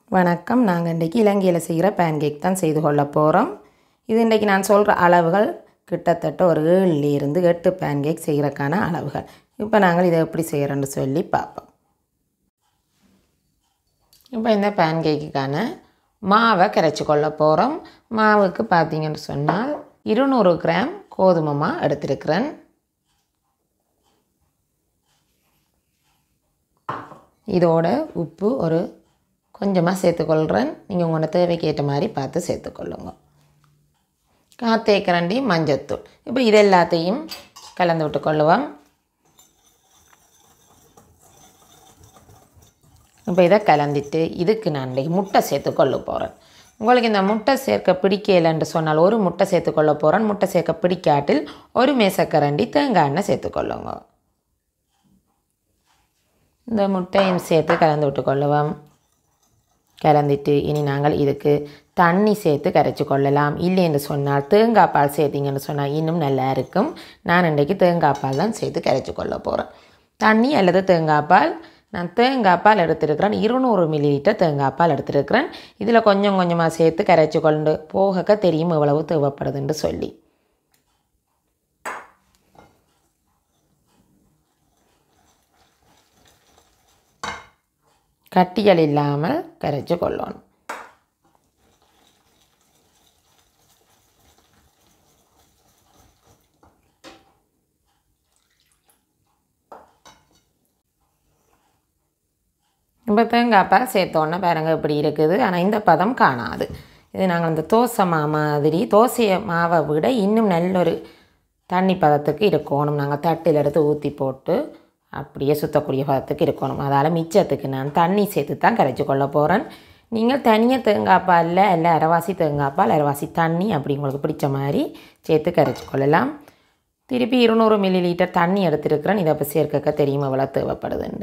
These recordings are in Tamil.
வணக்கம் நாங்கள் இன்றைக்கி இலங்கையில் செய்கிற பேன்கேக் தான் செய்து கொள்ள போகிறோம் இது இன்றைக்கி நான் சொல்கிற அளவுகள் கிட்டத்தட்ட ஒரு ஏழுலேருந்து எட்டு பேன்கேக் செய்கிறக்கான அளவுகள் இப்போ நாங்கள் இதை எப்படி செய்கிறோன்னு சொல்லி பார்ப்போம் இப்போ இந்த பேன்கேக்குக்கான மாவை கரைச்சி கொள்ள போகிறோம் மாவுக்கு பார்த்தீங்கன்னு சொன்னால் இருநூறு கிராம் கோதுமை மா எடுத்திருக்கிறேன் இதோட உப்பு ஒரு கொஞ்சமாக சேர்த்துக்கொள்கிறேன் நீங்கள் உங்களோட தேவைக்கு ஏற்ற மாதிரி பார்த்து சேர்த்துக்கொள்ளுங்க காத்தேக்கரண்டி மஞ்சத்தூள் இப்போ இது எல்லாத்தையும் கலந்து விட்டு கொள்ளுவோம் இப்போ இதை கலந்துட்டு இதுக்கு நான் இன்றைக்கி முட்டை சேர்த்துக்கொள்ள போகிறேன் உங்களுக்கு இந்த முட்டை சேர்க்க பிடிக்கலைன்னு சொன்னால் ஒரு முட்டை சேர்த்துக்கொள்ள போகிறேன் முட்டை சேர்க்க பிடிக்காட்டில் ஒரு மேசக்கரண்டி தேங்காய் எண்ணெய் சேர்த்துக்கொள்ளுங்க இந்த முட்டையும் சேர்த்து கலந்து விட்டு கொள்ளுவோம் கலந்துட்டு இனி நாங்கள் இதுக்கு தண்ணி சேர்த்து கரைச்சி கொள்ளலாம் இல்லை என்று சொன்னால் தேங்காய் பால் சேர்த்திங்கன்னு சொன்னால் இன்னும் நல்லா இருக்கும் நான் இன்றைக்கு தேங்காய் பால் தான் சேர்த்து கரைச்சி கொள்ள போகிறேன் தண்ணி அல்லது தேங்காய் பால் நான் தேங்காய் பால் எடுத்துருக்கிறேன் இருநூறு மில்லி லிட்டர் தேங்காய் பால் எடுத்துருக்கிறேன் இதில் கொஞ்சம் கொஞ்சமாக சேர்த்து கரைச்சி கொண்டு போகக்க தெரியும் எவ்வளவு தேவைப்படுதுன்னு சொல்லி கட்டிகள் இல்லாமல் கரைச்சி கொள்ளணும் இப்போ தேங்காய் பால் சேர்த்தோன்னே பாருங்க இப்படி இருக்குது ஆனால் இந்த பதம் காணாது இது நாங்கள் இந்த தோசை மா மாதிரி தோசையை மாவை விட இன்னும் நல்ல ஒரு தண்ணி பதத்துக்கு இருக்கணும் நாங்கள் தட்டில் எடுத்து ஊற்றி போட்டு அப்படியே சுத்தக்கூடிய பதத்துக்கு இருக்கணும் அதால் மிச்சத்துக்கு நான் தண்ணி சேர்த்து தான் கரைச்சி கொள்ள போகிறேன் நீங்கள் தனியாக தேங்காய் பாலில் இல்லை அரைவாசி தேங்காய் பால் அரைவாசி தண்ணி அப்படி உங்களுக்கு பிடிச்ச மாதிரி சேர்த்து கரைச்சி கொள்ளலாம் திருப்பி இருநூறு மில்லி லிட்டர் தண்ணி எடுத்துருக்கிறேன் இதை இப்போ சேர்க்க தெரியும் எவ்வளோ தேவைப்படுதுண்டு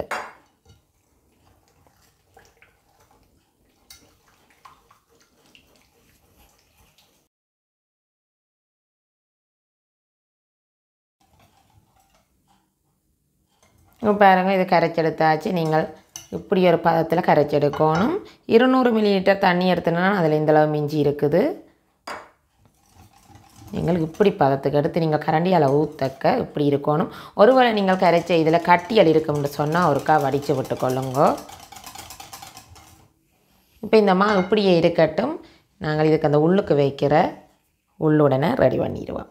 இப்போ பாருங்கள் இது கரைச்செடுத்தாச்சு நீங்கள் இப்படி ஒரு பதத்தில் கரைச்செடுக்கணும் இருநூறு மில்லி லிட்டர் தண்ணி எடுத்தோன்னா அதில் இந்தளவு மிஞ்சி இருக்குது எங்களுக்கு இப்படி பதத்துக்கு எடுத்து நீங்கள் கரண்டியால் ஊற்றக்க இப்படி இருக்கணும் ஒருவேளை நீங்கள் கரைச்ச இதில் கட்டியல் இருக்கும்னு சொன்னால் ஒருக்கா வடித்து விட்டுக்கொள்ளுங்க இப்போ இந்த மா இப்படியே இருக்கட்டும் நாங்கள் இதுக்கு அந்த உள்ளுக்கு வைக்கிற உள்ளுடனே ரெடி பண்ணிடுவோம்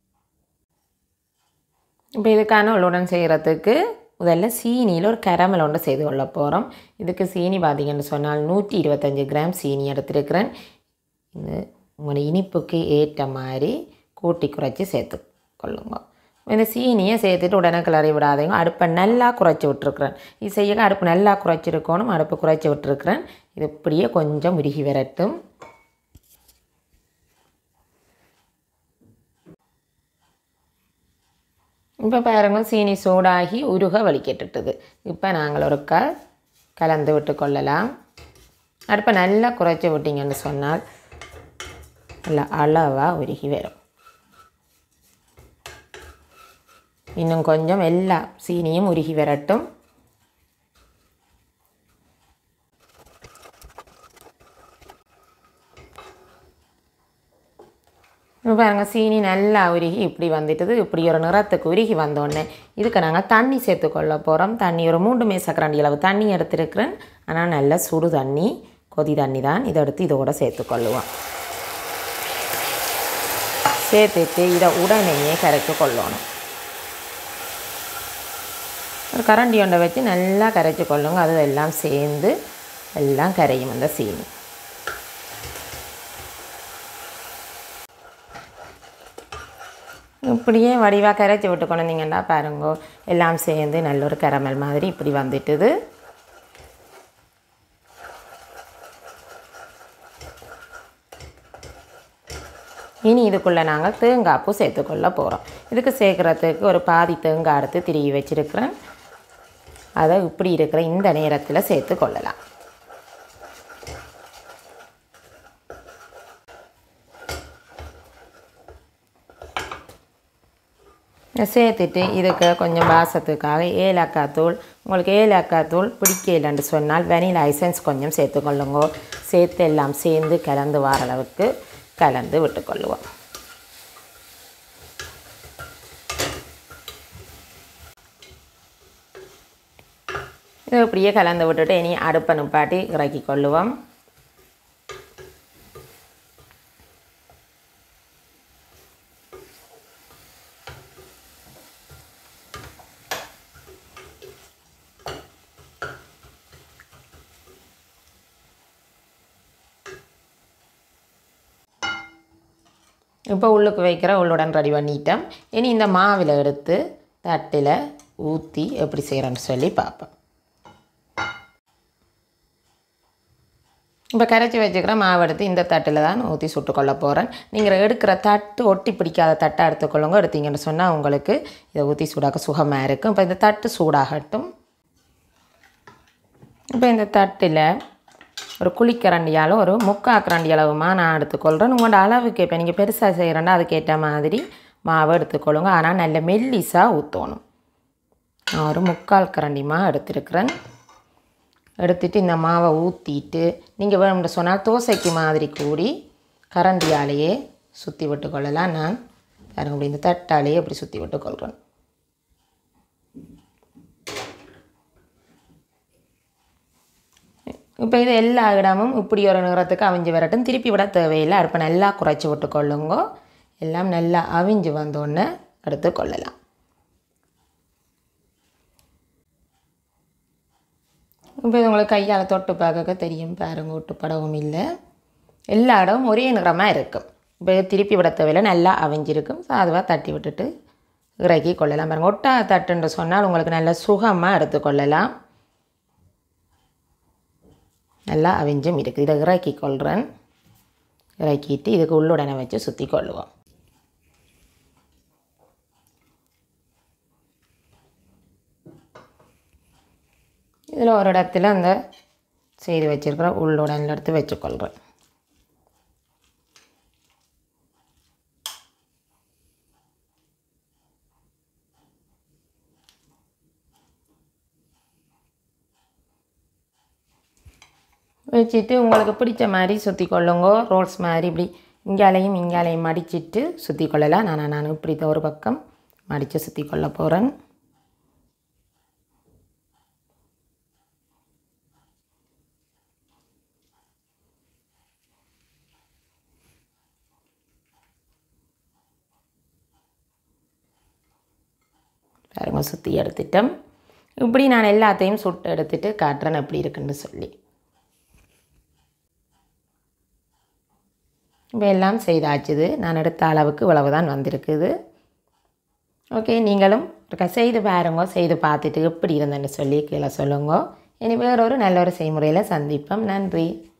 இப்போ இதுக்கான உள்ளுடன் செய்கிறதுக்கு முதல்ல சீனியில் ஒரு கரமல் ஒன்று செய்து கொள்ள போகிறோம் இதுக்கு சீனி பார்த்திங்கன்னு சொன்னால் நூற்றி இருபத்தஞ்சி கிராம் சீனி எடுத்துருக்கிறேன் இது உங்களோட இனிப்புக்கு ஏற்ற மாதிரி கூட்டி குறைச்சி சேர்த்து கொள்ளுங்க இந்த சீனியை சேர்த்துட்டு உடனே கிளறி விடாதீங்க அடுப்பை நல்லா குறைச்சி விட்டுருக்குறேன் இது செய்ய அடுப்பு நல்லா குறைச்சிருக்கணும் அடுப்பு குறைச்சி விட்டுருக்குறேன் இது இப்படியே கொஞ்சம் உருகி வரட்டும் இப்போ பாருங்க சீனி சூடாகி உருக வலிக்கட்டுட்டுது இப்போ நாங்கள் ஒரு க கலந்து விட்டு கொள்ளலாம் அடுப்பை நல்லா குறைச்சி விட்டிங்கன்னு சொன்னால் நல்லா அளவாக உருகி வரும் இன்னும் கொஞ்சம் எல்லா சீனியும் உருகி வரட்டும் பாருங்கள் சீனி நல்லா உருகி இப்படி வந்துட்டுது இப்படி ஒரு நிறத்துக்கு உருகி வந்தோடனே இதுக்கு நாங்கள் தண்ணி சேர்த்துக்கொள்ள போகிறோம் தண்ணி ஒரு மூன்று மேசக்கரண்டி அளவு தண்ணி எடுத்துருக்கிறேன் ஆனால் நல்ல சுடு தண்ணி கொதி தண்ணி தான் இதை எடுத்து இதோட சேர்த்துக்கொள்ளுவோம் சேர்த்துட்டு இதை உடனேயே கரைச்சி கொள்ளணும் ஒரு கரண்டி ஒன்றை வச்சு நல்லா கரைச்சி கொள்ளுங்க அது எல்லாம் சேர்ந்து எல்லாம் கரையும் அந்த சீனி இப்படியே வடிவாக கரைச்சி விட்டு கொண்டு வந்தீங்கன்னா பாருங்க எல்லாம் சேர்ந்து நல்ல ஒரு கரமல் மாதிரி இப்படி வந்துட்டுது இனி இதுக்குள்ளே நாங்கள் தேங்காய் பூ சேர்த்துக்கொள்ள போகிறோம் இதுக்கு சேர்க்குறதுக்கு ஒரு பாதி தேங்காய் எடுத்து திருவி வச்சுருக்கிறேன் அதை இப்படி இருக்கிற இந்த நேரத்தில் சேர்த்து கொள்ளலாம் சேர்த்துட்டு இதுக்கு கொஞ்சம் வாசத்துக்காக ஏலக்காய் தூள் உங்களுக்கு ஏலக்காய் தூள் பிடிக்கலன்னு சொன்னால் வெனிலா ஐசன்ஸ் கொஞ்சம் சேர்த்துக்கொள்ளுங்க சேர்த்து எல்லாம் சேர்ந்து கலந்து வர அளவுக்கு கலந்து விட்டுக்கொள்ளுவோம் இது இப்படியே கலந்து விட்டுட்டு இனி அடுப்பை நிப்பாட்டி இறக்கி கொள்ளுவோம் இப்போ உள்ளுக்கு வைக்கிற உள்ளுடன் ரெடி பண்ணிட்டோம் இனி இந்த மாவில் எடுத்து தட்டில் ஊற்றி எப்படி செய்கிறேன்னு சொல்லி பார்ப்போம் இப்போ கரைச்சி வச்சுக்கிற மாவு எடுத்து இந்த தட்டில் தான் ஊற்றி சுட்டுக்கொள்ள போகிறேன் நீங்கள் எடுக்கிற தட்டு ஒட்டி பிடிக்காத தட்டை எடுத்துக்கொள்ளுங்க எடுத்தீங்கன்னு சொன்னால் உங்களுக்கு இதை ஊற்றி சூடாக்க சுகமாக இருக்கும் இப்போ இந்த தட்டு சூடாகட்டும் இப்போ இந்த தட்டில் ஒரு குழிக்கரண்டியால் ஒரு முக்கா கரண்டி அளவுமா நான் எடுத்துக்கொள்கிறேன் உங்களோட அளவுக்கு இப்போ நீங்கள் பெருசாக செய்கிறேன்னா அதுக்கேற்ற மாதிரி மாவை எடுத்துக்கொள்ளுங்க ஆனால் நல்ல மெல்லிஸாக ஊற்றணும் நான் ஒரு முக்கால் கரண்டிமா எடுத்துருக்கிறேன் எடுத்துட்டு இந்த மாவை ஊற்றிட்டு நீங்கள் வேணும்னு சொன்னால் தோசைக்கு மாதிரி கூடி கரண்டியாலேயே சுற்றி விட்டுக்கொள்ளலாம் நான் பாருங்க இப்படி இந்த தட்டாலேயே இப்படி சுற்றி விட்டுக்கொள்கிறேன் இப்போ இது எல்லா இடமும் இப்படி ஒரு நிறத்துக்கு அவிஞ்சு வரட்டும் திருப்பி விட தேவையில்லை அடுப்பை நல்லா குறைச்சி விட்டு கொள்ளுங்க எல்லாம் நல்லா அவிஞ்சு வந்தோடனே எடுத்து கொள்ளலாம் இப்போ இது உங்களுக்கு கையால் தொட்டு பார்க்க தெரியும் பாருங்க ஒட்டு படவும் இல்லை எல்லா இடமும் ஒரே நிறமாக இருக்கும் இப்போ திருப்பி விட தேவையில்லை நல்லா அவிஞ்சிருக்கும் சாதுவாக தட்டி விட்டுட்டு இறக்கி கொள்ளலாம் பாருங்க ஒட்டா தட்டுன்னு சொன்னால் உங்களுக்கு நல்ல சுகமாக எடுத்துக்கொள்ளலாம் நல்லா அவிஞ்சும் இருக்குது இதை இறக்கி கொள்கிறேன் இறக்கிட்டு இதுக்கு உள்ளுடனே வச்சு சுற்றி கொள்ளுவோம் இதில் ஒரு இடத்துல அந்த செய்து வச்சுருக்கிற உள்ளுடனில் எடுத்து வச்சுக்கொள்கிறேன் வச்சுட்டு உங்களுக்கு பிடிச்ச மாதிரி சுற்றி கொள்ளுங்க ரோல்ஸ் மாதிரி இப்படி இங்காலையும் இங்காலையும் மடிச்சிட்டு சுற்றி கொள்ளலாம் நான் நான் இப்படி தான் ஒரு பக்கம் மடித்து சுற்றி கொள்ள போகிறேன் பாருங்க சுற்றி எடுத்துட்டோம் இப்படி நான் எல்லாத்தையும் சுட்டு எடுத்துட்டு காட்டுறேன் எப்படி இருக்குன்னு சொல்லி இப்போ எல்லாம் செய்தாச்சுது நான் எடுத்த அளவுக்கு இவ்வளவு தான் வந்திருக்குது ஓகே நீங்களும் இருக்கா செய்து பாருங்க செய்து பார்த்துட்டு எப்படி இருந்தேன்னு சொல்லி கீழே சொல்லுங்க இனி வேறொரு நல்ல ஒரு செய்முறையில் சந்திப்போம் நன்றி